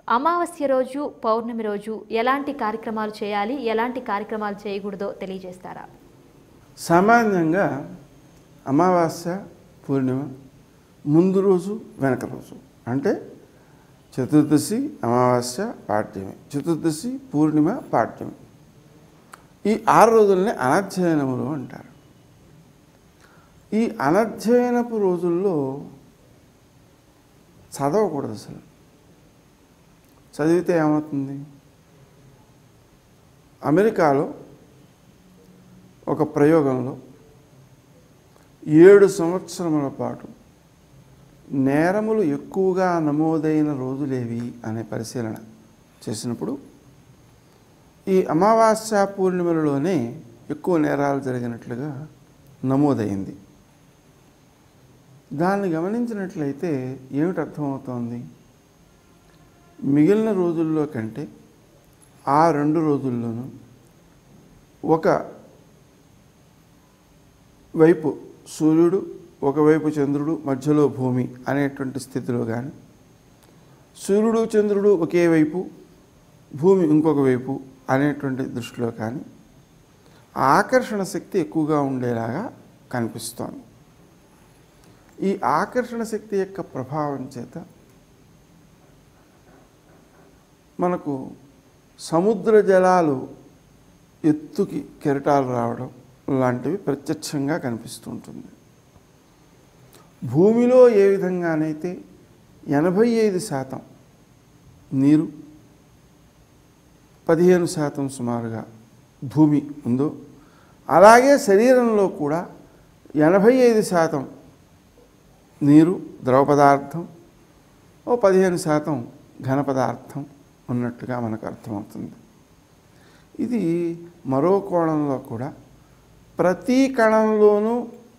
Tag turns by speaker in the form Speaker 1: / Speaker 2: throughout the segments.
Speaker 1: అమావాస్య రోజు పౌర్ణమి రోజు ఎలాంటి కార్యక్రమాలు చేయాలి ఎలాంటి కార్యక్రమాలు చేయకూడదో తెలియజేస్తారా
Speaker 2: సామాన్యంగా అమావాస్య పూర్ణిమ ముందు రోజు వెనక రోజు అంటే చతుర్దశి అమావాస్య పాడ్యమి చతుర్దశి పూర్ణిమ పాడ్యమి ఈ ఆరు రోజుల్ని అనధ్యయనములు అంటారు ఈ అనధ్యయనపు రోజుల్లో చదవకూడదు అసలు చదివితే ఏమవుతుంది అమెరికాలో ఒక ప్రయోగంలో ఏడు సంవత్సరముల పాటు నేరములు ఎక్కువగా నమోదైన రోజులేవి అనే పరిశీలన చేసినప్పుడు ఈ అమావాస్య పూర్ణిమలలోనే ఎక్కువ నేరాలు జరిగినట్లుగా నమోదైంది దాన్ని గమనించినట్లయితే ఏమిటి అర్థమవుతోంది మిగిలిన రోజుల్లో కంటే ఆ రెండు రోజుల్లోనూ ఒక వైపు సూర్యుడు ఒకవైపు చంద్రుడు మధ్యలో భూమి అనేటువంటి స్థితిలో కానీ సూర్యుడు చంద్రుడు ఒకే వైపు భూమి ఇంకొక వైపు అనేటువంటి దృష్టిలో కానీ ఆకర్షణ శక్తి ఎక్కువగా ఉండేలాగా కనిపిస్తోంది ఈ ఆకర్షణ శక్తి యొక్క ప్రభావం చేత మనకు సముద్ర జలాలు ఎత్తుకి కెరటాలు రావడం లాంటివి ప్రత్యక్షంగా కనిపిస్తూ ఉంటుంది భూమిలో ఏ విధంగానైతే ఎనభై ఐదు శాతం నీరు పదిహేను శాతం సుమారుగా భూమి ఉందో అలాగే శరీరంలో కూడా ఎనభై ఐదు శాతం నీరు ద్రవ పదార్థం ఓ పదిహేను శాతం ఘన పదార్థం ఉన్నట్టుగా మనకు అర్థమవుతుంది ఇది మరో కోణంలో కూడా ప్రతి కణంలోనూ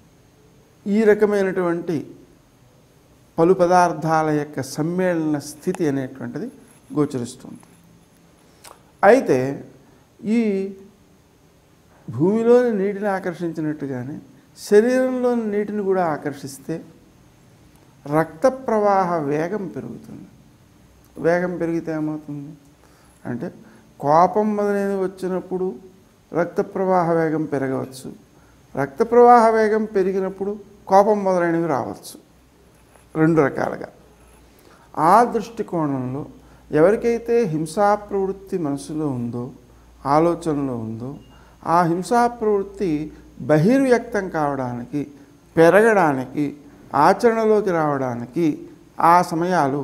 Speaker 2: ఈ రకమైనటువంటి పలు పదార్థాల యొక్క సమ్మేళన స్థితి అనేటువంటిది గోచరిస్తుంది అయితే ఈ భూమిలోని నీటిని ఆకర్షించినట్టుగానే శరీరంలోని నీటిని కూడా ఆకర్షిస్తే రక్త ప్రవాహ వేగం పెరుగుతుంది వేగం పెరిగితే ఏమవుతుంది అంటే కోపం మొదలైనవి వచ్చినప్పుడు రక్త ప్రవాహ వేగం పెరగవచ్చు రక్త ప్రవాహ వేగం పెరిగినప్పుడు కోపం మొదలైనవి రావచ్చు రెండు రకాలుగా ఆ దృష్టికోణంలో ఎవరికైతే హింసా ప్రవృత్తి మనసులో ఉందో ఆలోచనలో ఉందో ఆ హింసా ప్రవృత్తి బహిర్వ్యక్తం కావడానికి పెరగడానికి ఆచరణలోకి రావడానికి ఆ సమయాలు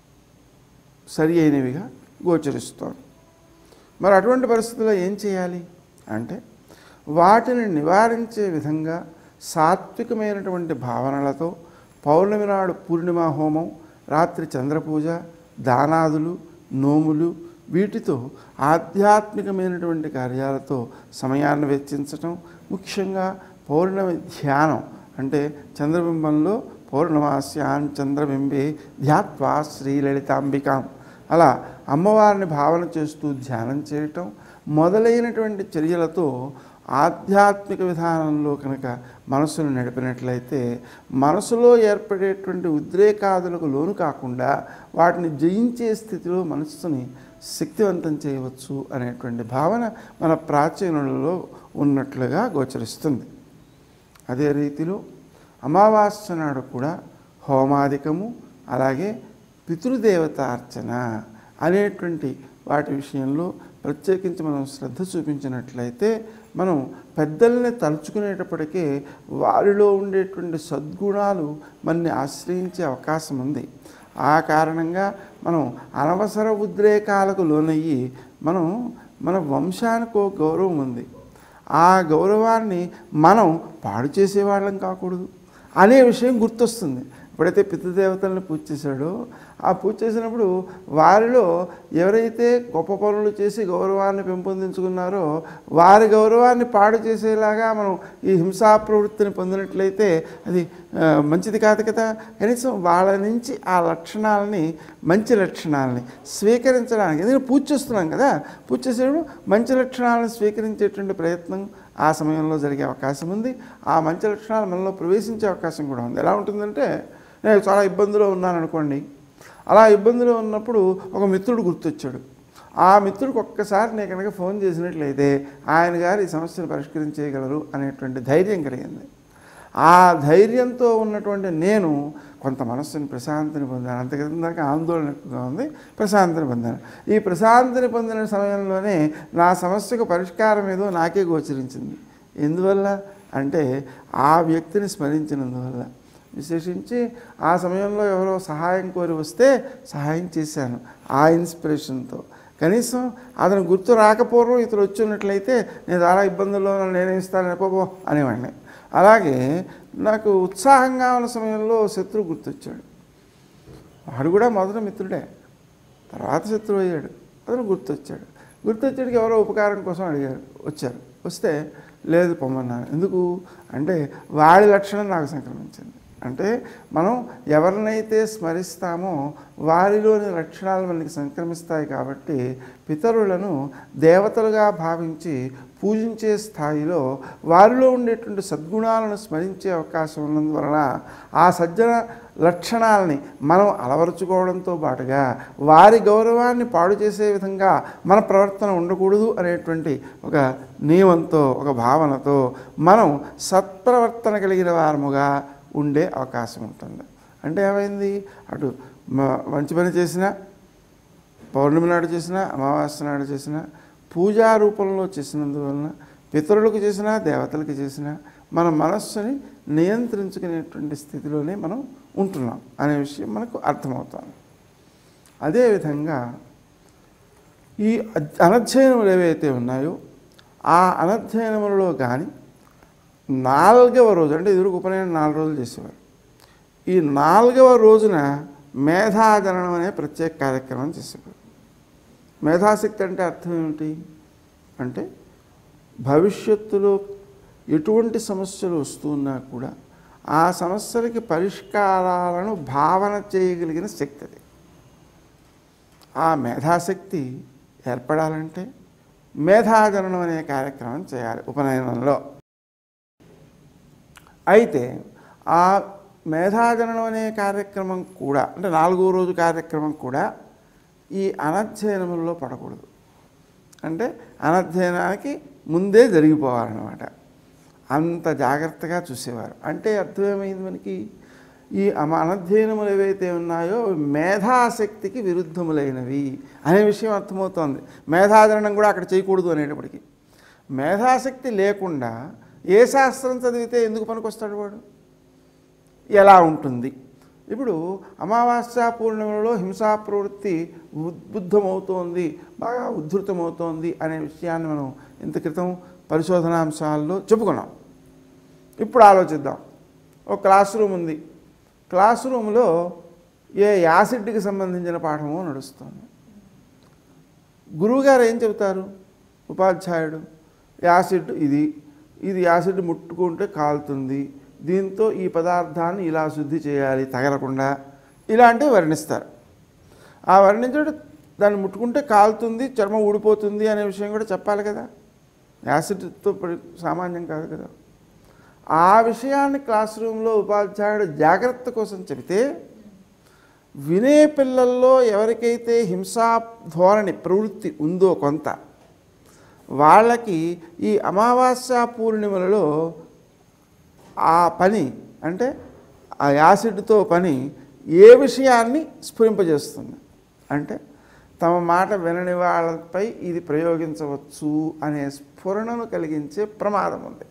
Speaker 2: సరి అయినవిగా గోచరిస్తోంది మరి అటువంటి పరిస్థితుల్లో ఏం చేయాలి అంటే వాటిని నివారించే విధంగా సాత్వికమైనటువంటి భావనలతో పౌర్ణమి నాడు పూర్ణిమ హోమం రాత్రి చంద్రపూజ దానాదులు నోములు వీటితో ఆధ్యాత్మికమైనటువంటి కార్యాలతో సమయాన్ని వెచ్చించటం ముఖ్యంగా పౌర్ణమి ధ్యానం అంటే చంద్రబింబంలో పౌర్ణమాస్యాన్ చంద్రబింబే ధ్యాత్వా శ్రీలలితాంబికాం అలా అమ్మవారిని భావన చేస్తూ ధ్యానం చేయటం మొదలైనటువంటి చర్యలతో ఆధ్యాత్మిక విధానంలో కనుక మనసును నడిపినట్లయితే మనసులో ఏర్పడేటువంటి ఉద్రేకాదులకు లోను కాకుండా వాటిని జయించే స్థితిలో మనస్సుని శక్తివంతం చేయవచ్చు అనేటువంటి భావన మన ప్రాచీనులలో ఉన్నట్లుగా గోచరిస్తుంది అదే రీతిలో అమావాస్య నాడు కూడా హోమాధికము అలాగే పితృదేవతార్చన అనేటువంటి వాటి విషయంలో ప్రత్యేకించి మనం శ్రద్ధ చూపించినట్లయితే మనం పెద్దల్ని తలుచుకునేటప్పటికే వారిలో ఉండేటువంటి సద్గుణాలు మనని ఆశ్రయించే అవకాశం ఉంది ఆ కారణంగా మనం అనవసర ఉద్రేకాలకు లోనయ్యి మనం మన వంశానికి ఒక గౌరవం ఉంది ఆ గౌరవాన్ని మనం పాడు చేసేవాళ్ళం కాకూడదు అనే విషయం గుర్తొస్తుంది ఎప్పుడైతే పితృదేవతలను పూజ చేశాడో ఆ పూజ చేసినప్పుడు వారిలో ఎవరైతే గొప్ప పనులు చేసి గౌరవాన్ని పెంపొందించుకున్నారో వారి గౌరవాన్ని పాడు చేసేలాగా మనం ఈ హింసా ప్రవృత్తిని పొందినట్లయితే అది ఆ, మంచిది కాదు కదా కనీసం వాళ్ళ నుంచి ఆ లక్షణాలని మంచి లక్షణాలని స్వీకరించడానికి ఎందుకంటే పూజ చేస్తున్నాం కదా పూజ చేసేటప్పుడు మంచి లక్షణాలను స్వీకరించేటువంటి ప్రయత్నం ఆ సమయంలో జరిగే అవకాశం ఉంది ఆ మంచి లక్షణాలు మనలో ప్రవేశించే అవకాశం కూడా ఉంది ఎలా ఉంటుందంటే నేను చాలా ఇబ్బందిలో ఉన్నాను అనుకోండి అలా ఇబ్బందిలో ఉన్నప్పుడు ఒక మిత్రుడు గుర్తొచ్చాడు ఆ మిత్రుడికి ఒక్కసారి నేను కనుక ఫోన్ చేసినట్లయితే ఆయన గారు ఈ సమస్యను పరిష్కరించేయగలరు అనేటువంటి ధైర్యం కలిగింది ఆ ధైర్యంతో ఉన్నటువంటి నేను కొంత మనస్సుని ప్రశాంతిని పొందాను అంతక్రితం దాకా ఆందోళన ఎక్కువగా ఉంది ప్రశాంతిని పొందాను ఈ ప్రశాంతిని పొందిన సమయంలోనే నా సమస్యకు పరిష్కారం ఏదో నాకే గోచరించింది ఎందువల్ల అంటే ఆ వ్యక్తిని స్మరించినందువల్ల విశేషించి ఆ సమయంలో ఎవరో సహాయం కోరి వస్తే సహాయం చేశాను ఆ ఇన్స్పిరేషన్తో కనీసం అతను గుర్తు రాకపోవడం ఇతను వచ్చి ఉన్నట్లయితే నేను చాలా ఇబ్బందుల్లో ఉన్నాను, నేనే ఇస్తాను పో అనేవాడిని అలాగే నాకు ఉత్సాహంగా ఉన్న సమయంలో శత్రువు గుర్తొచ్చాడు వాడు కూడా మొదట మిత్రుడే తర్వాత శత్రువు అయ్యాడు అతను గుర్తొచ్చాడు గుర్తొచ్చాడికి ఎవరో ఉపకారం కోసం అడిగారు వచ్చారు వస్తే లేదు పొమ్మన్నాను ఎందుకు అంటే వాడి లక్షణం నాకు సంక్రమించింది అంటే మనం ఎవరినైతే స్మరిస్తామో వారిలోని లక్షణాలు మనకి సంక్రమిస్తాయి కాబట్టి పితరులను దేవతలుగా భావించి పూజించే స్థాయిలో వారిలో ఉండేటువంటి సద్గుణాలను స్మరించే అవకాశం ఉన్నందువలన ఆ సజ్జన లక్షణాలని మనం అలవరుచుకోవడంతో పాటుగా వారి గౌరవాన్ని పాడు చేసే విధంగా మన ప్రవర్తన ఉండకూడదు అనేటువంటి ఒక నియమంతో ఒక భావనతో మనం సత్ప్రవర్తన కలిగిన వారముగా ఉండే అవకాశం ఉంటుంది అంటే ఏమైంది అటు మ- మంచి పని చేసినా పౌర్ణమి నాడు చేసినా అమావాస్య నాడు చేసినా పూజా రూపంలో చేసినందువలన పితరులకు చేసినా దేవతలకు చేసినా మన మనస్సుని నియంత్రించుకునేటువంటి స్థితిలోనే మనం ఉంటున్నాం అనే విషయం మనకు అర్థమవుతుంది అదేవిధంగా ఈ అద్- అనధ్యయనములు ఏవైతే ఉన్నాయో ఆ అనధ్యయనములలో కానీ నాలుగవ రోజు అంటే ఎదురు ఉపనయనం నాలుగు రోజులు చేసేవారు ఈ నాలుగవ రోజున మేధాజననం అనే ప్రత్యేక కార్యక్రమం చేసేవారు మేధాశక్తి అంటే అర్థం ఏమిటి అంటే భవిష్యత్తులో ఎటువంటి సమస్యలు వస్తున్నా కూడా ఆ సమస్యలకి పరిష్కారాలను భావన చేయగలిగిన శక్తి అది ఆ మేధాశక్తి ఏర్పడాలంటే మేధాజననం అనే కార్యక్రమం చేయాలి ఉపనయనంలో అయితే ఆ మేధాజననం అనే కార్యక్రమం కూడా అంటే నాలుగో రోజు కార్యక్రమం కూడా ఈ అనధ్యయనములలో పడకూడదు అంటే అనధ్యయనానికి ముందే జరిగిపోవాలన్నమాట అంత జాగ్రత్తగా చూసేవారు అంటే అర్థమేమైంది మనకి ఈ అమ అనధ్యయనములు ఏవైతే ఉన్నాయో అవి మేధాశక్తికి విరుద్ధములైనవి అనే విషయం అర్థమవుతోంది మేధాజననం కూడా అక్కడ చేయకూడదు అనేటప్పటికీ మేధాశక్తి లేకుండా ఏ శాస్త్రం చదివితే ఎందుకు పనికొస్తాడు వాడు ఎలా ఉంటుంది ఇప్పుడు అమావాస్య పూర్ణిమలలో హింసా ప్రవృత్తి ఉద్బుద్ధమవుతోంది బాగా ఉద్ధృతమవుతోంది అనే విషయాన్ని మనం ఇంత క్రితం పరిశోధనాంశాల్లో చెప్పుకున్నాం ఇప్పుడు ఆలోచిద్దాం ఒక క్లాస్ రూమ్ ఉంది క్లాస్ రూమ్లో ఏ యాసిడ్కి సంబంధించిన పాఠమో నడుస్తుంది గురువుగారు ఏం చెబుతారు ఉపాధ్యాయుడు యాసిడ్ ఇది ఇది యాసిడ్ ముట్టుకుంటే కాలుతుంది దీంతో ఈ పదార్థాన్ని ఇలా శుద్ధి చేయాలి తగలకుండా ఇలాంటివి వర్ణిస్తారు ఆ వర్ణించడం దాన్ని ముట్టుకుంటే కాలుతుంది చర్మం ఊడిపోతుంది అనే విషయం కూడా చెప్పాలి కదా యాసిడ్తో పడి- సామాన్యం కాదు కదా ఆ విషయాన్ని క్లాస్ రూమ్లో ఉపాధ్యాయుడు జాగ్రత్త కోసం చెబితే వినే పిల్లల్లో ఎవరికైతే హింసా ధోరణి ప్రవృత్తి ఉందో కొంత వాళ్ళకి ఈ అమావాస్య పూర్ణిమలలో ఆ పని అంటే ఆ యాసిడ్తో పని ఏ విషయాన్ని స్ఫురింపజేస్తుంది అంటే తమ మాట వినని వాళ్ళపై ఇది ప్రయోగించవచ్చు అనే స్ఫురణను కలిగించే ప్రమాదం ఉంది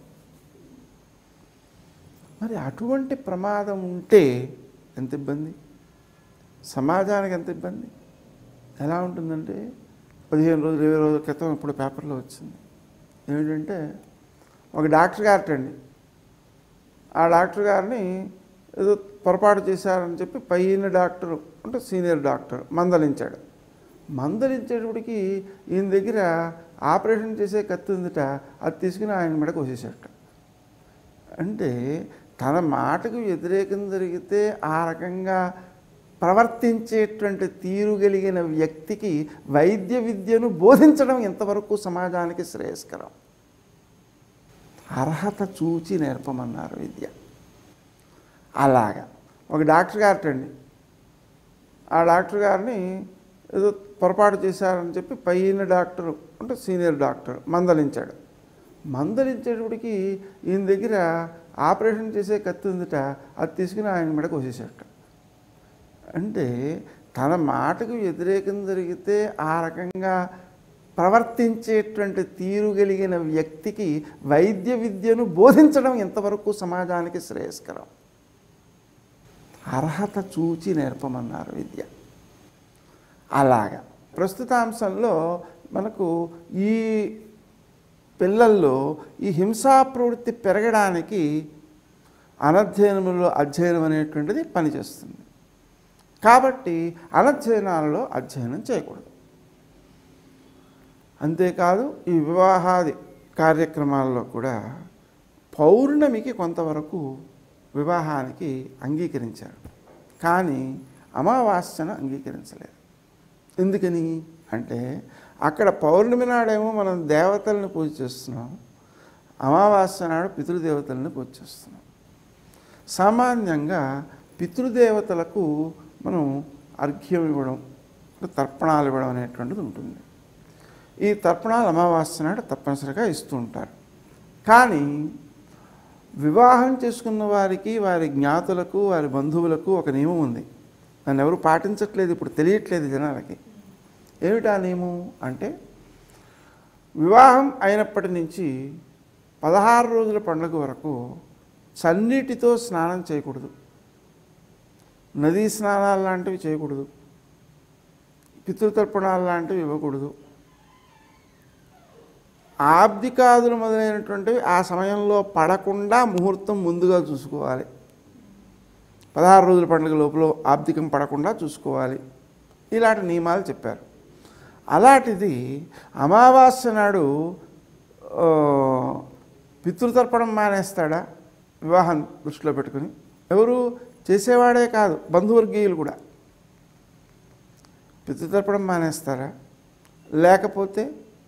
Speaker 2: మరి అటువంటి ప్రమాదం ఉంటే ఎంత ఇబ్బంది సమాజానికి ఎంత ఇబ్బంది ఎలా ఉంటుందంటే పదిహేను రోజులు ఇరవై రోజుల క్రితం ఇప్పుడు పేపర్లో వచ్చింది ఏమిటంటే ఒక డాక్టర్ గారటండి ఆ డాక్టర్ గారిని ఏదో పొరపాటు చేశారని చెప్పి పైన డాక్టర్ అంటే సీనియర్ డాక్టర్ మందలించాడు మందలించేటప్పటికి ఈయన దగ్గర ఆపరేషన్ చేసే కత్తి ఉందిట అది తీసుకుని ఆయన మెడ కోసేసాట అంటే తన మాటకు వ్యతిరేకం జరిగితే ఆ రకంగా ప్రవర్తించేటువంటి తీరు కలిగిన వ్యక్తికి వైద్య విద్యను బోధించడం ఎంతవరకు సమాజానికి శ్రేయస్కరం అర్హత చూచి నేర్పమన్నారు విద్య అలాగా ఒక డాక్టర్ గారటండి ఆ డాక్టర్ గారిని ఏదో పొరపాటు చేశారని చెప్పి పైన డాక్టర్ అంటే సీనియర్ డాక్టర్ మందలించాడు మందలించేటప్పటికి ఈయన దగ్గర ఆపరేషన్ చేసే కత్తి ఉందిట అది తీసుకుని ఆయన మెడకు వచ్చేసాట అంటే తన మాటకు వ్యతిరేకం జరిగితే ఆ రకంగా ప్రవర్తించేటువంటి తీరు కలిగిన వ్యక్తికి వైద్య విద్యను బోధించడం ఎంతవరకు సమాజానికి శ్రేయస్కరం అర్హత చూచి నేర్పమన్నారు విద్య అలాగా ప్రస్తుతాంశంలో మనకు ఈ పిల్లల్లో ఈ హింసా ప్రవృత్తి పెరగడానికి అనధ్యయనములో అధ్యయనం అనేటువంటిది పనిచేస్తుంది కాబట్టి అనధ్యయనాలలో అధ్యయనం చేయకూడదు అంతేకాదు ఈ వివాహాది కార్యక్రమాల్లో కూడా పౌర్ణమికి కొంతవరకు వివాహానికి అంగీకరించారు కానీ అమావాస్యను అంగీకరించలేదు ఎందుకని అంటే అక్కడ పౌర్ణమి నాడేమో మనం దేవతలను పూజ చేస్తున్నాం అమావాస్య నాడు పితృదేవతలను పూజ చేస్తున్నాం సామాన్యంగా పితృదేవతలకు మనం అర్ఘ్యం ఇవ్వడం తర్పణాలు ఇవ్వడం అనేటువంటిది ఉంటుంది ఈ తర్పణాలు అమావాస్య నాడు తప్పనిసరిగా ఇస్తూ ఉంటారు కానీ వివాహం చేసుకున్న వారికి వారి జ్ఞాతులకు వారి బంధువులకు ఒక నియమం ఉంది దాన్ని ఎవరు పాటించట్లేదు ఇప్పుడు తెలియట్లేదు జనాలకి ఏమిటా నియమం అంటే వివాహం అయినప్పటి నుంచి పదహారు రోజుల పండుగ వరకు చన్నీటితో స్నానం చేయకూడదు నదీ స్నానాలు లాంటివి చేయకూడదు పితృతర్పణాలు లాంటివి ఇవ్వకూడదు ఆబ్దికాదులు మొదలైనటువంటివి ఆ సమయంలో పడకుండా ముహూర్తం ముందుగా చూసుకోవాలి పదహారు రోజుల పండుగ లోపల ఆబ్దికం పడకుండా చూసుకోవాలి ఇలాంటి నియమాలు చెప్పారు అలాంటిది అమావాస్య నాడు ఆ, పితృతర్పణం మానేస్తాడా వివాహం దృష్టిలో పెట్టుకుని ఎవరు చేసేవాడే కాదు బంధువర్గీయులు కూడా పితృతర్పణం మానేస్తారా లేకపోతే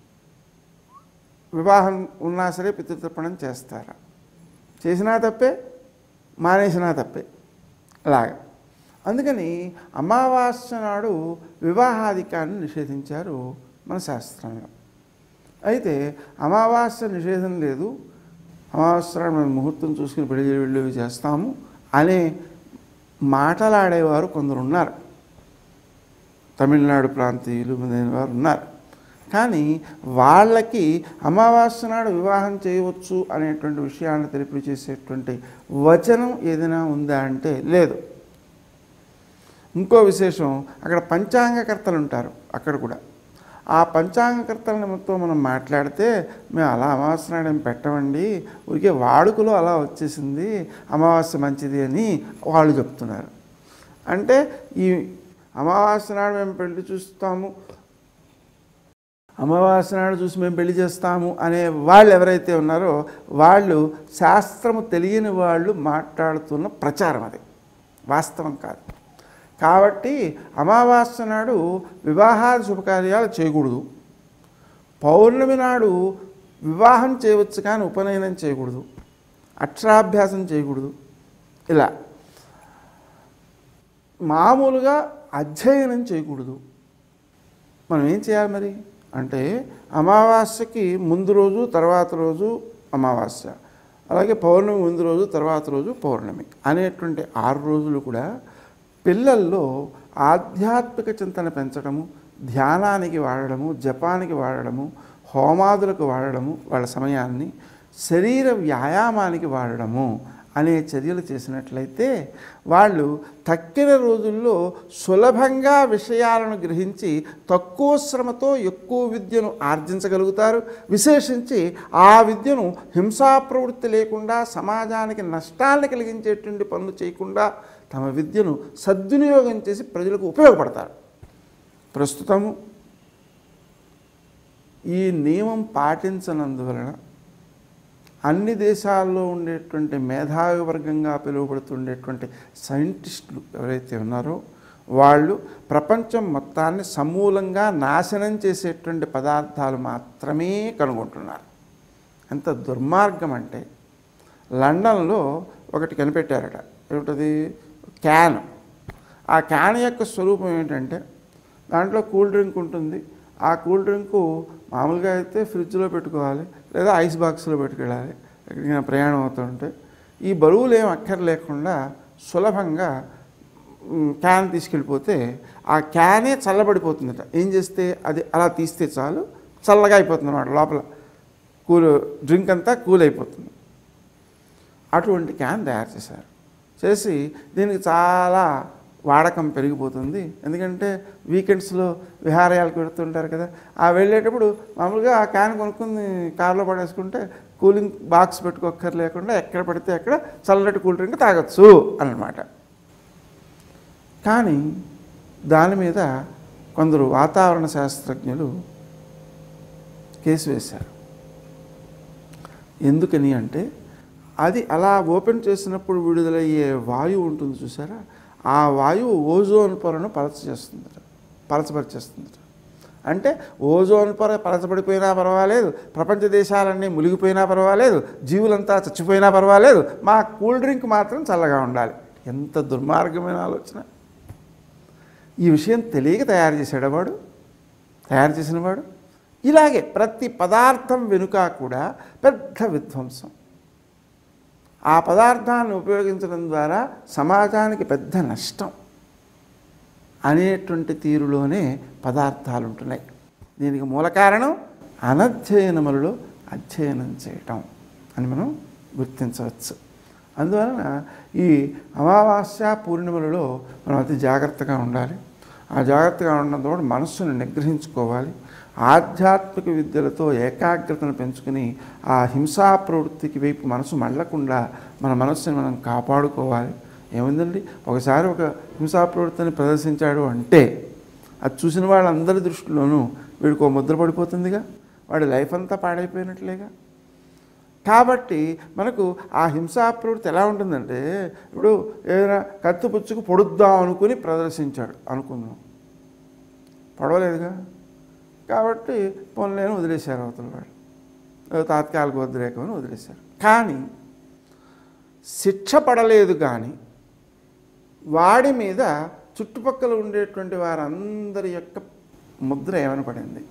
Speaker 2: వివాహం ఉన్నా సరే పితృతర్పణం చేస్తారా చేసినా తప్పే మానేసినా తప్పే అలాగా అందుకని అమావాస్య నాడు వివాహాధికాన్ని నిషేధించారు మన శాస్త్రంలో అయితే అమావాస్య నిషేధం లేదు అమావాస్య నాడు మేము ముహూర్తం చూసుకుని పెళ్లి వెళ్ళి చేస్తాము అనే మాటలాడేవారు కొందరు ఉన్నారు తమిళనాడు ప్రాంతీయులు మొదలైన వారు ఉన్నారు కానీ వాళ్ళకి అమావాస్య నాడు వివాహం చేయవచ్చు అనేటువంటి విషయాన్ని తెలిపి చేసేటువంటి వచనం ఏదైనా ఉందా అంటే లేదు ఇంకో విశేషం అక్కడ పంచాంగకర్తలు ఉంటారు అక్కడ కూడా ఆ పంచాంగకర్తల నిమిత్తం మనం మాట్లాడితే మేము అలా అమావాస్య నాడు ఏం పెట్టమండి ఊరికే వాడుకలో అలా వచ్చేసింది అమావాస్య మంచిది అని వాళ్ళు చెప్తున్నారు అంటే ఈ అమావాస్య నాడు మేము పెళ్లి చూస్తాము అమావాస్య నాడు చూసి మేము పెళ్లి చేస్తాము అనే వాళ్ళు ఎవరైతే ఉన్నారో వాళ్ళు శాస్త్రము తెలియని వాళ్ళు మాట్లాడుతున్న ప్రచారం అది వాస్తవం కాదు కాబట్టి అమావాస్య నాడు వివాహాది శుభకార్యాలు చేయకూడదు పౌర్ణమి నాడు వివాహం చేయవచ్చు కానీ ఉపనయనం చేయకూడదు అక్షరాభ్యాసం చేయకూడదు ఇలా మామూలుగా అధ్యయనం చేయకూడదు మనం ఏం చేయాలి మరి అంటే అమావాస్యకి ముందు రోజు తర్వాత రోజు అమావాస్య అలాగే పౌర్ణమి ముందు రోజు తర్వాత రోజు పౌర్ణమి అనేటువంటి ఆరు రోజులు కూడా పిల్లల్లో ఆధ్యాత్మిక చింతన పెంచడము ధ్యానానికి వాడడము జపానికి వాడడము హోమాదులకు వాడడము వాళ్ళ సమయాన్ని శరీర వ్యాయామానికి వాడడము అనే చర్యలు చేసినట్లయితే వాళ్ళు తక్కిన రోజుల్లో సులభంగా విషయాలను గ్రహించి తక్కువ శ్రమతో ఎక్కువ విద్యను ఆర్జించగలుగుతారు విశేషించి ఆ విద్యను హింసా ప్రవృత్తి లేకుండా సమాజానికి నష్టాలను కలిగించేటువంటి పనులు చేయకుండా తమ విద్యను సద్వినియోగం చేసి ప్రజలకు ఉపయోగపడతారు ప్రస్తుతము ఈ నియమం పాటించనందువలన అన్ని దేశాల్లో ఉండేటువంటి మేధావి వర్గంగా పిలువబడుతుండేటువంటి సైంటిస్టులు ఎవరైతే ఉన్నారో వాళ్ళు ప్రపంచం మొత్తాన్ని సమూలంగా నాశనం చేసేటువంటి పదార్థాలు మాత్రమే కనుగొంటున్నారు ఎంత దుర్మార్గం అంటే లండన్లో ఒకటి కనిపెట్టారట ఏమిటది క్యాన్ ఆ క్యాన్ యొక్క స్వరూపం ఏంటంటే దాంట్లో కూల్ డ్రింక్ ఉంటుంది ఆ కూల్ డ్రింకు మామూలుగా అయితే ఫ్రిడ్జ్లో పెట్టుకోవాలి లేదా ఐస్ బాక్స్లో పెట్టుకెళ్ళాలి ఎక్కడికైనా ప్రయాణం అవుతుంటే ఈ బరువులు ఏం అక్కర్లేకుండా సులభంగా మ్, క్యాన్ తీసుకెళ్ళిపోతే ఆ క్యానే చల్లబడిపోతుందట ఏం చేస్తే అది అలా తీస్తే చాలు చల్లగా అయిపోతుంది అన్నమాట లోపల కూల్ డ్రింక్ అంతా కూల్ అయిపోతుంది అటువంటి క్యాన్ తయారు చేశారు చేసి దీనికి చాలా వాడకం పెరిగిపోతుంది ఎందుకంటే వీకెండ్స్లో విహారయాలకు వెళుతుంటారు కదా ఆ వెళ్ళేటప్పుడు మామూలుగా ఆ క్యాన్ కొనుక్కుని కార్లో పడేసుకుంటే కూలింగ్ బాక్స్ పెట్టుకోక్కర్ లేకుండా ఎక్కడ పడితే అక్కడ చల్లటి కూల్ డ్రింక్ తాగొచ్చు అన్నమాట కానీ దాని మీద కొందరు వాతావరణ శాస్త్రజ్ఞులు కేసు వేశారు ఎందుకని అంటే అది అలా ఓపెన్ చేసినప్పుడు విడుదలయ్యే వాయువు ఉంటుంది చూసారా ఆ వాయువు ఓజోన్ పొరను పలచ చేస్తుందట పలచపరిచేస్తుందట అంటే ఓజోన్ పొర పలచబడిపోయినా పర్వాలేదు ప్రపంచ దేశాలన్నీ మునిగిపోయినా పర్వాలేదు జీవులంతా చచ్చిపోయినా పర్వాలేదు మా కూల్ డ్రింక్ మాత్రం చల్లగా ఉండాలి ఎంత దుర్మార్గమైన ఆలోచన ఈ విషయం తెలియక తయారు చేశాడు వాడు తయారు చేసిన వాడు ఇలాగే ప్రతి పదార్థం వెనుక కూడా పెద్ద విధ్వంసం ఆ పదార్థాన్ని ఉపయోగించడం ద్వారా సమాజానికి పెద్ద నష్టం అనేటువంటి తీరులోనే పదార్థాలు ఉంటున్నాయి దీనికి మూల కారణం అనధ్యయనములలో అధ్యయనం చేయటం అని మనం గుర్తించవచ్చు అందువలన ఈ అమావాస్య పూర్ణిమలలో మనం అతి జాగ్రత్తగా ఉండాలి ఆ జాగ్రత్తగా ఉండడంతో పాటు మనస్సును నిగ్రహించుకోవాలి ఆధ్యాత్మిక విద్యలతో ఏకాగ్రతను పెంచుకుని ఆ హింసా ప్రవృత్తికి వైపు మనసు మళ్ళకుండా మన మనస్సుని మనం కాపాడుకోవాలి ఏముందండి ఒకసారి ఒక హింసా ప్రవృత్తిని ప్రదర్శించాడు అంటే అది చూసిన వాళ్ళందరి దృష్టిలోనూ వీడికి ఒక ముద్ర పడిపోతుందిగా వాడి లైఫ్ అంతా పాడైపోయినట్లేగా కాబట్టి మనకు ఆ హింసా ప్రవృత్తి ఎలా ఉంటుందంటే ఇప్పుడు ఏదైనా కత్తి పుచ్చుకు పొడుద్దాం అనుకుని ప్రదర్శించాడు అనుకుందాం పొడవలేదుగా కాబట్టి పొనలేని వదిలేశారు అవతల వాళ్ళు ఏదో తాత్కాలిక ఉద్రేకం అని వదిలేశారు కానీ శిక్ష పడలేదు కానీ వాడి మీద చుట్టుపక్కల ఉండేటువంటి వారందరి యొక్క ముద్ర ఏమని పడింది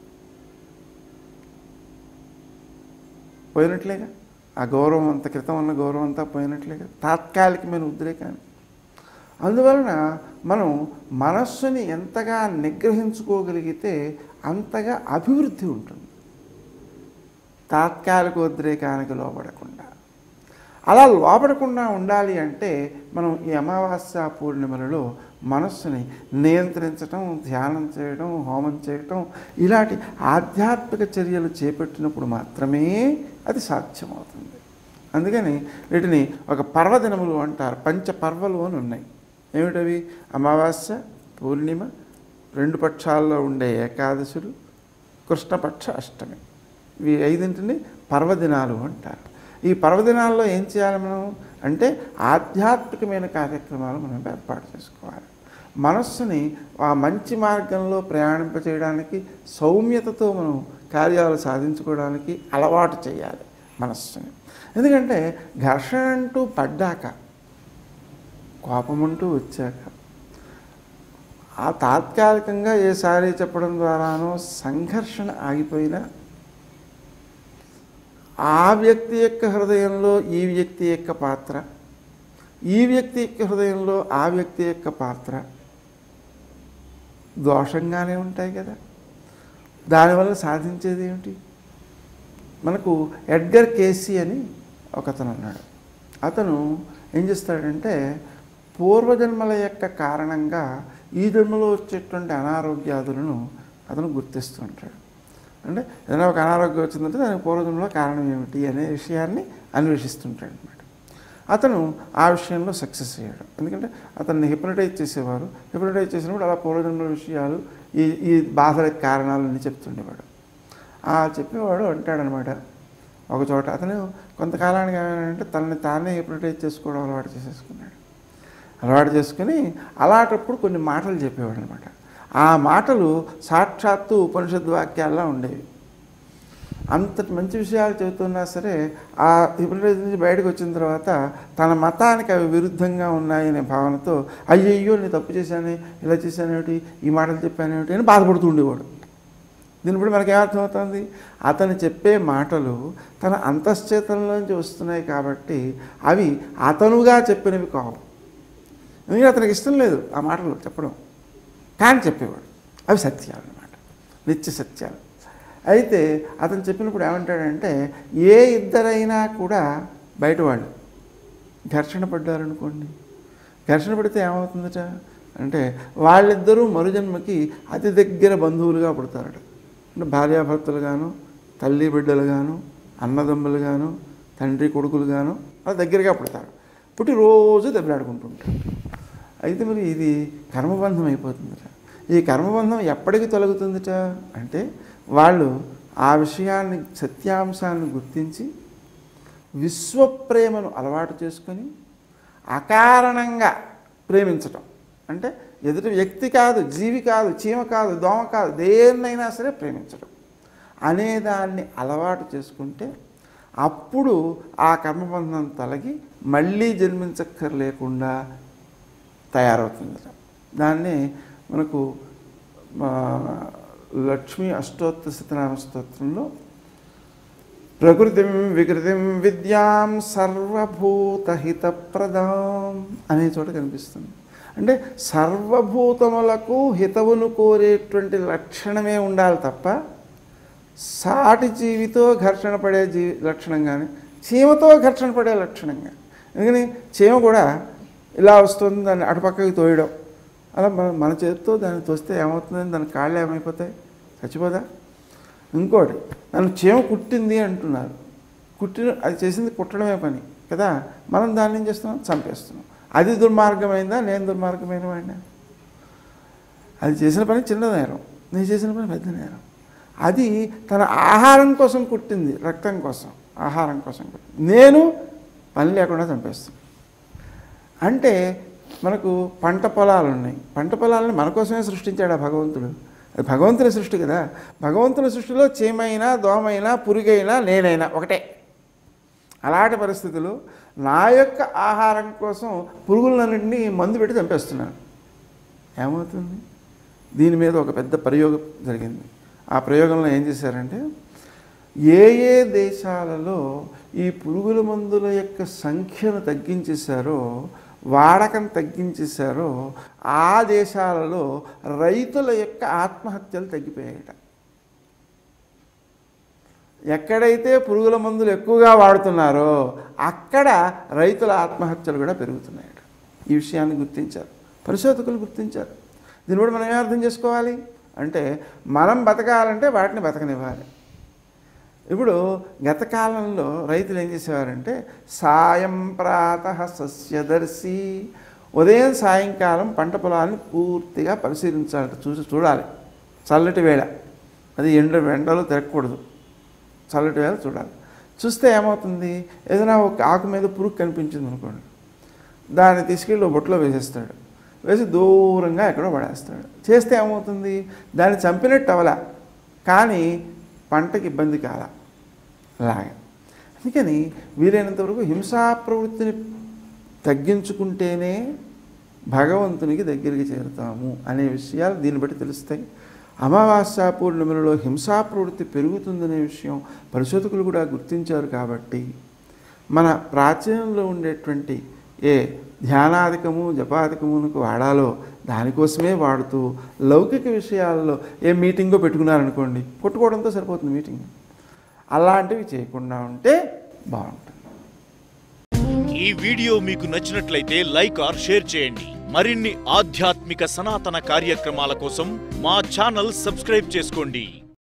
Speaker 2: పోయినట్లేగా ఆ గౌరవం అంత క్రితం ఉన్న గౌరవం అంతా పోయినట్లేగా తాత్కాలికమైన ఉద్రేకాన్ని అందువలన మనం మనస్సుని ఎంతగా నిగ్రహించుకోగలిగితే అంతగా అభివృద్ధి ఉంటుంది తాత్కాలిక ఉద్రేకానికి లోపడకుండా అలా లోపడకుండా ఉండాలి అంటే మనం ఈ అమావాస్య పూర్ణిమలలో మనస్సుని నియంత్రించటం ధ్యానం చేయడం హోమం చేయటం ఇలాంటి ఆధ్యాత్మిక చర్యలు చేపట్టినప్పుడు మాత్రమే అది సాధ్యమవుతుంది అందుకని వీటిని ఒక పర్వదినములు అంటారు పంచ పర్వలు అని ఉన్నాయి ఏమిటవి అమావాస్య పూర్ణిమ రెండు పక్షాల్లో ఉండే ఏకాదశులు కృష్ణపక్ష అష్టమి ఇవి ఐదింటిని పర్వదినాలు అంటారు ఈ పర్వదినాల్లో ఏం చేయాలి మనం అంటే ఆధ్యాత్మికమైన కార్యక్రమాలు మనం ఏర్పాటు చేసుకోవాలి మనస్సుని ఆ మంచి మార్గంలో ప్రయాణింపచేయడానికి సౌమ్యతతో మనం కార్యాలు సాధించుకోవడానికి అలవాటు చేయాలి మనస్సుని ఎందుకంటే ఘర్షణ అంటూ పడ్డాక కోపమంటూ వచ్చాక ఆ తాత్కాలికంగా ఏ సారీ చెప్పడం ద్వారానో సంఘర్షణ ఆగిపోయినా ఆ వ్యక్తి యొక్క హృదయంలో ఈ వ్యక్తి యొక్క పాత్ర ఈ వ్యక్తి యొక్క హృదయంలో ఆ వ్యక్తి యొక్క పాత్ర దోషంగానే ఉంటాయి కదా దానివల్ల సాధించేది ఏమిటి మనకు ఎడ్గర్ కేసీ అని ఒకతను అన్నాడు అతను ఏం చేస్తాడంటే పూర్వజన్మల యొక్క కారణంగా ఈ జన్మలో వచ్చేటువంటి అనారోగ్యాదులను అతను గుర్తిస్తూ ఉంటాడు అంటే ఏదైనా ఒక అనారోగ్యం వచ్చిందంటే దానికి పూర్వజన్మలో కారణం ఏమిటి అనే విషయాన్ని అన్వేషిస్తుంటాడు అనమాట అతను ఆ విషయంలో సక్సెస్ అయ్యాడు ఎందుకంటే అతన్ని హిప్నటైజ్ చేసేవారు హిప్నటైజ్ చేసినప్పుడు అలా పూర్వజన్మల విషయాలు ఈ ఈ బాధలకు కారణాలన్నీ చెప్తుండేవాడు ఆ చెప్పేవాడు అంటాడనమాట ఒక చోట అతను కొంతకాలానికి ఏమైనా తనని తానే హిప్నటైజ్ చేసుకోవడం అలవాటు చేసేసుకున్నాడు అలవాటు చేసుకుని అలాంటప్పుడు కొన్ని మాటలు చెప్పేవాడు అనమాట ఆ మాటలు సాక్షాత్తు ఉపనిషద్ వాక్యాల్లో ఉండేవి అంతటి మంచి విషయాలు చెబుతున్నా సరే ఆ హిప్నటైజ్ నుంచి బయటకు వచ్చిన తర్వాత తన మతానికి అవి విరుద్ధంగా ఉన్నాయనే భావనతో అయ్యయ్యో నేను తప్పు చేశానే ఇలా చేశానేమిటి ఈ మాటలు చెప్పానేమిటి అని బాధపడుతూ ఉండేవాడు దీన్ని బట్టి మనకి ఏమర్థమవుతుంది అతను చెప్పే మాటలు తన అంతశ్చేతనలోంచి వస్తున్నాయి కాబట్టి అవి అతనుగా చెప్పినవి కావు ఎందుకంటే అతనికి ఇష్టం లేదు ఆ మాటలు చెప్పడం కానీ చెప్పేవాడు అవి సత్యాలు అన్నమాట నిత్య సత్యాలు అయితే అతను చెప్పినప్పుడు ఏమంటాడంటే ఏ ఇద్దరైనా కూడా బయట వాళ్ళు ఘర్షణ పడ్డారనుకోండి ఘర్షణ పడితే ఏమవుతుందట అంటే వాళ్ళిద్దరూ మరుజన్మకి అతి దగ్గర బంధువులుగా పుడతారట అంటే భార్యాభర్తలు గాను తల్లి బిడ్డలు గాను అన్నదమ్ములు గాను తండ్రి కొడుకులు గాను అలా దగ్గరగా పుడతారు పుట్టి రోజు దెబ్బలాడుకుంటుంటారు అయితే మరి ఇది కర్మబంధం అయిపోతుందట ఈ కర్మబంధం ఎప్పటికి తొలగుతుందట అంటే వాళ్ళు ఆ విషయాన్ని సత్యాంశాన్ని గుర్తించి విశ్వప్రేమను అలవాటు చేసుకొని అకారణంగా ప్రేమించటం అంటే ఎదుటి వ్యక్తి కాదు జీవి కాదు చీమ కాదు దోమ కాదు దేన్నైనా సరే ప్రేమించడం అనేదాన్ని అలవాటు చేసుకుంటే అప్పుడు ఆ కర్మబంధం తొలగి మళ్ళీ జన్మించక్కర్లేకుండా తయారవుతుంది దాన్ని మనకు ఆ, లక్ష్మీ అష్టోత్తర శతనామ స్తోత్రంలో ప్రకృతిం వికృతిం విద్యాం సర్వభూతహితప్రదాం అనే చోట కనిపిస్తుంది అంటే సర్వభూతములకు హితవును కోరేటువంటి లక్షణమే ఉండాలి తప్ప సాటి జీవితో ఘర్షణ పడే జీ లక్షణం కానీ చీమతో ఘర్షణ పడే లక్షణం కానీ ఎందుకని చీమ కూడా ఇలా వస్తుంది దాన్ని అటుపక్కకి తోయడం అలా మన మన చేతితో దాన్ని తోస్తే ఏమవుతుందని దాని కాళ్ళు ఏమైపోతాయి చచ్చిపోదా ఇంకోటి నన్ను చీమ కుట్టింది అంటున్నారు కుట్టిన అది చేసింది కుట్టడమే పని కదా మనం దాన్ని ఏం చేస్తున్నాం చంపేస్తున్నాం అది దుర్మార్గమైందా నేను దుర్మార్గమైన వాడినా అది చేసిన పని చిన్న నేరం నేను చేసిన పని పెద్ద నేరం అది తన ఆహారం కోసం కుట్టింది రక్తం కోసం ఆహారం కోసం కుట్టింది నేను పని లేకుండా చంపేస్తాను అంటే మనకు పంట పొలాలు ఉన్నాయి పంట పొలాలను మన కోసమే సృష్టించాడు ఆ భగవంతుడు అది భగవంతుని సృష్టి కదా భగవంతుని సృష్టిలో చీమైనా దోమైనా పురుగైనా నేనైనా ఒకటే అలాంటి పరిస్థితులు నా యొక్క ఆహారం కోసం పురుగులన్నింటినీ మందు పెట్టి చంపేస్తున్నాను ఏమవుతుంది దీని మీద ఒక పెద్ద ప్రయోగం జరిగింది ఆ ప్రయోగంలో ఏం చేశారంటే ఏ ఏ దేశాలలో ఈ పురుగుల మందుల యొక్క సంఖ్యను తగ్గించేశారో వాడకం తగ్గించేశారో ఆ దేశాలలో రైతుల యొక్క ఆత్మహత్యలు తగ్గిపోయాయట ఎక్కడైతే పురుగుల మందులు ఎక్కువగా వాడుతున్నారో అక్కడ రైతుల ఆత్మహత్యలు కూడా పెరుగుతున్నాయట ఈ విషయాన్ని గుర్తించారు పరిశోధకులు గుర్తించారు దీన్ని కూడా మనం ఏం అర్థం చేసుకోవాలి అంటే మనం బతకాలంటే వాటిని బతకనివ్వాలి ఇప్పుడు గత కాలంలో రైతులు ఏం చేసేవారంటే సాయం ప్రాత సస్యదర్శి ఉదయం సాయంకాలం పంట పొలాన్ని పూర్తిగా పరిశీలించాలి చూసి చూడాలి చల్లటి వేళ అది ఎండ ఎండలో తిరగకూడదు చల్లటి వేళ చూడాలి చూస్తే ఏమవుతుంది ఏదైనా ఒక ఆకు మీద పురుగు కనిపించింది అనుకోండి దాన్ని తీసుకెళ్ళి ఒక బొట్లో వేసేస్తాడు వేసి దూరంగా ఎక్కడో పడేస్తాడు చేస్తే ఏమవుతుంది దాన్ని చంపినట్టు అవలా కానీ పంటకి ఇబ్బంది కాల అలాగే అందుకని వీలైనంత వరకు హింసా ప్రవృత్తిని తగ్గించుకుంటేనే భగవంతునికి దగ్గరికి చేరుతాము అనే విషయాలు దీన్ని బట్టి తెలుస్తాయి అమావాస్య పూర్ణిమలలో హింసా ప్రవృత్తి పెరుగుతుందనే విషయం పరిశోధకులు కూడా గుర్తించారు కాబట్టి మన ప్రాచీనంలో ఉండేటువంటి ఏ ధ్యానాధికము జపాధికమునకు వాడాలో దానికోసమే వాడుతూ లౌకిక విషయాల్లో ఏ మీటింగో పెట్టుకున్నారనుకోండి కొట్టుకోవడంతో సరిపోతుంది మీటింగ్ అలాంటివి చేయకుండా ఉంటే బాగుంటుంది
Speaker 3: ఈ వీడియో మీకు నచ్చినట్లయితే లైక్ ఆర్ షేర్ చేయండి మరిన్ని ఆధ్యాత్మిక సనాతన కార్యక్రమాల కోసం మా ఛానల్ సబ్స్క్రైబ్ చేసుకోండి